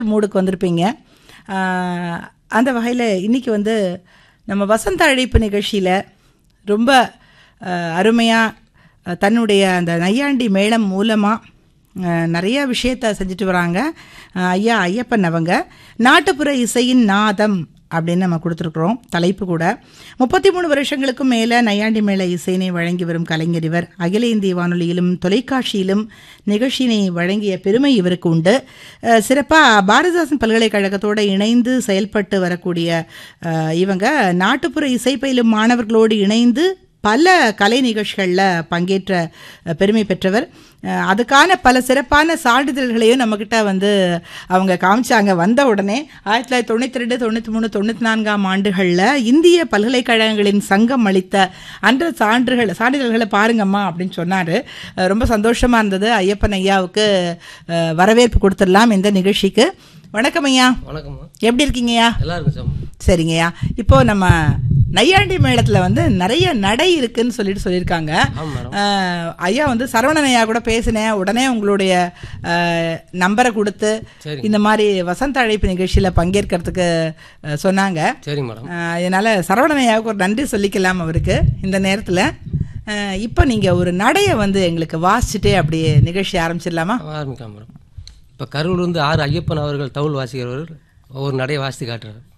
மூடுக்கு வந்திருப்பீங்க ஆஹ், அந்த வகையில் இன்னைக்கு வந்து நம்ம வசந்த அழைப்பு நிகழ்ச்சியில் ரொம்ப அருமையாக தன்னுடைய அந்த நையாண்டி மேளம் மூலமாக நிறைய விஷயத்த செஞ்சுட்டு வராங்க அஹ், ஐயா ஐயப்பன் அவங்க நாட்டுப்புற இசையின் நாதம் அப்படின்னு நம்ம கொடுத்துருக்குறோம் தலைப்பு கூட முப்பத்தி மூணு வருஷங்களுக்கும் மேலே நையாண்டி மேள இசையினை வழங்கி வரும் கலைஞர் இவர் அகில இந்திய வானொலியிலும் தொலைக்காட்சியிலும் நிகழ்ச்சியினை வழங்கிய பெருமை இவருக்கு உண்டு சிறப்பாக பாரதிதாசன் பல்கலைக்கழகத்தோடு இணைந்து செயல்பட்டு வரக்கூடிய அஹ், இவங்க நாட்டுப்புற இசை பயிலும் மாணவர்களோடு இணைந்து பல கலை நிகழ்ச்சிகளில் பங்கேற்ற அஹ், பெருமை பெற்றவர் அஹ், அதுக்கான பல சிறப்பான சான்றிதழ்களையும் நம்மக்கிட்ட வந்து அவங்க காமிச்சாங்க வந்த உடனே ஆயிரத்தி தொள்ளாயிரத்தி தொண்ணூற்றி ரெண்டு தொண்ணூற்றி மூணு தொண்ணூற்றி நான்காம் ஆண்டுகளில் இந்திய பல்கலைக்கழகங்களின் சங்கம் அளித்த அன்ற சான்றுகள் சான்றிதழ்களை பாருங்கம்மா அப்படின்னு சொன்னார் ரொம்ப சந்தோஷமாக இருந்தது ஐயப்பன் ஐயாவுக்கு அஹ், வரவேற்பு கொடுத்துடலாம் இந்த நிகழ்ச்சிக்கு வணக்கம் ஐயா வணக்கம்மா எப்படி இருக்கீங்கய்யா நல்லா இருக்கும் சார் சரிங்கய்யா இப்போ நம்ம நையாண்டி மேளத்துல வந்து நிறைய நடை இருக்குன்னு சொல்லிட்டு சொல்லியிருக்காங்க ஆமாம் மேடம் அஹ், ஐயா வந்து சரவணன் ஐயா கூட பேசினேன் உடனே உங்களுடைய அஹ், நம்பரை கொடுத்து சரி இந்த மாதிரி வசந்த அழைப்பு நிகழ்ச்சியில் பங்கேற்கிறதுக்கு அஹ், சொன்னாங்க சரிங்க மேடம் அஹ், அதனால சரவணன் ஐயாவுக்கு ஒரு நன்றி சொல்லிக்கலாம் அவருக்கு இந்த நேரத்தில் இப்போ நீங்கள் ஒரு நடையை வந்து எங்களுக்கு வாசிச்சுட்டே அப்படியே நிகழ்ச்சி ஆரம்பிச்சிடலாமா ஆரம்பிக்கலாம் மேடம் இப்போ கரூர்லேருந்து ஆறு ஐயப்பன் அவர்கள் தவுள் வாசிக்கிறவர் ஒவ்வொரு நடையை வாசித்து காட்டுறாரு